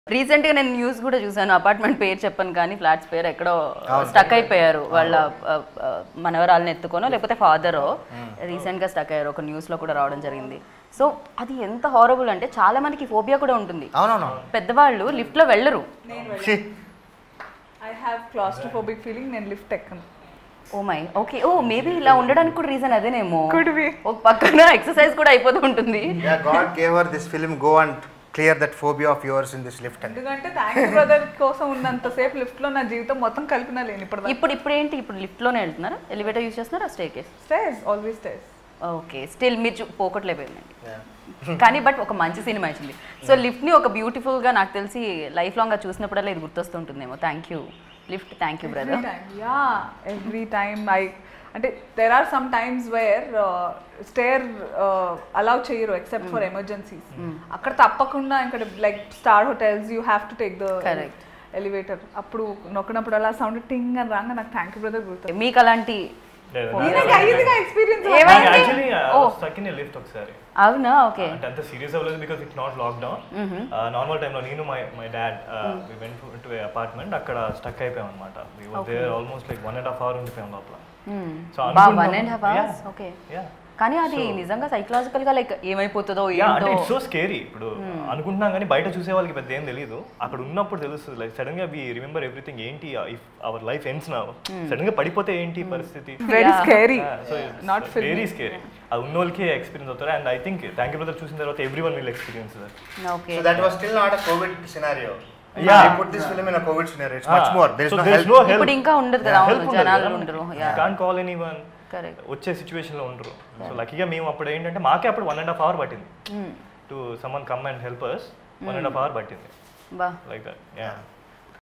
Recent గా నేను news కూడా చూసాను అపార్ట్మెంట్ పేరు చెప్పను కానీ ఫ్లాట్స్ పేరు ఎక్కడో స్టక్ అయిపోయారు వాళ్ళ ఆ, ఆ, మనవరాలను ఎత్తుకోనో లేకపోతే ఫాదరో రీసెంట్ గా స్టక్ అయ్యారు ఒక న్యూస్ లో కూడా రావడం జరిగింది సో అది ఎంత హారబుల్ అంటే చాలా మందికి ఫోబియా కూడా ఉంటుంది అవునవును పెద్దవాళ్ళు లిఫ్ట్ లో వెళ్ళరు ఛీ. ఐ హ్యావ్ క్లాస్ట్రోఫోబిక్ ఫీలింగ్ నేను లిఫ్ట్ ఎక్కను oh my okay oh maybe ఇలా ఉండడానికి కూడా రీజన్ అదేనేమో Could be. ఒక పక్కన ఎక్సర్సైజ్ కూడా అయిపోతూ ఉంటుంది Yeah, God gave her this film. Go and clear that phobia of yours in this lift. And ఎందుకంటే థ్యాంక్స్ బ్రదర్ కోసం ఉన్నంతసేపు లిఫ్ట్ లో నా జీవితం మొత్తం కలిపినా లేని ఇప్పుడు ఇప్పుడు ఇప్పుడు ఏంటి ఇప్పుడు లిఫ్ట్ లోనే వెళ్తున్నారా ఎలివేటర్ యూజ్ చేస్తున్నారా staircase stairs always stairs okay still మీరు చూ- పోగొట్టలేకపోయిందండి కానీ బట్ ఒక మంచి సినిమా ఇచ్చింది సో లిఫ్ట్ ని ఒక బ్యూటిఫుల్ గా నాకు తెలిసి లైఫ్ లాంగ్ గా చూసినప్పుడల్లా ఇది గుర్తొస్తుంటుందేమో thank you lift thank you brother yeah every time I అంటే there are some times where stairs allow చేయరు ఎక్సెప్ట్ ఫర్ ఎమర్జెన్సీస్ అక్కడ తప్పకుండా ఇక్కడ like star hotels you have to take the Correct. Elevator అప్పుడు నొక్కినప్పుడు అలా సౌండ్ టింగ్ అని రాగా నాకు థ్యాంక్ యూ బ్రదర్ గుర్తు మీకు అలాంటి ఈజీగా ఎక్స్పీరియన్స్ ఏమైంది? Actually Oh. Stuck in lift ఒకసారి అవునా ఓకే అంటే అంత సీరియస్ అవ్వలేదు because it not lockdown normal టైంలో నేను my my dad we went to apartment అక్కడ స్టక్ అయిపోయాం అనమాట we were there almost like one and half hour ఉండిపోయాం లోపల So, వన్ అనుకున్నాం- and half hours Yeah. Okay Yeah. కానీ అది నిజంగా సైకలాజికల్ గా లైక్ ఏమైపోతుందో యా అంటే ఏంటో ఇట్స్ సో స్కేరీ ఇప్పుడు అనుకుంటున్నాం కానీ బయట చూసే వాళ్ళకి పెద్ద ఏం తెలియదు అక్కడ ఉన్నప్పుడు తెలుస్తుంది లైక్ సడన్ గా వి రిమెంబర్ ఎవ్రీథింగ్ ఏంటి ఇఫ్ అవర్ లైఫ్ ఎండ్స్ నా సడన్ గా పడిపోతే ఏంటి పరిస్థితి very scary so Not filmy. Very scary అది ఉన్న వాళ్ళకి ఎక్స్పీరియన్స్ అవుతారు and I think thank you brother చూసిన తర్వాత everyone will experience okay so that was still not a COVID scenario. Yeah. They put this film in a COVID scenario. It's much more. There is no help. ఇప్పుడు ఇంకా ఉండదు కదా అవును జనాలు ఉండరు can call anyone correct వచ్చే situation లో ఉండరు సో లక్కీగా మేము అప్పుడు ఏంటంటే మాకే అప్పుడు వన్ అండ్ హాఫ్ అవర్ పట్టింది to summon come and help us one and half hour పట్టింది బా లైక్ దట్ యా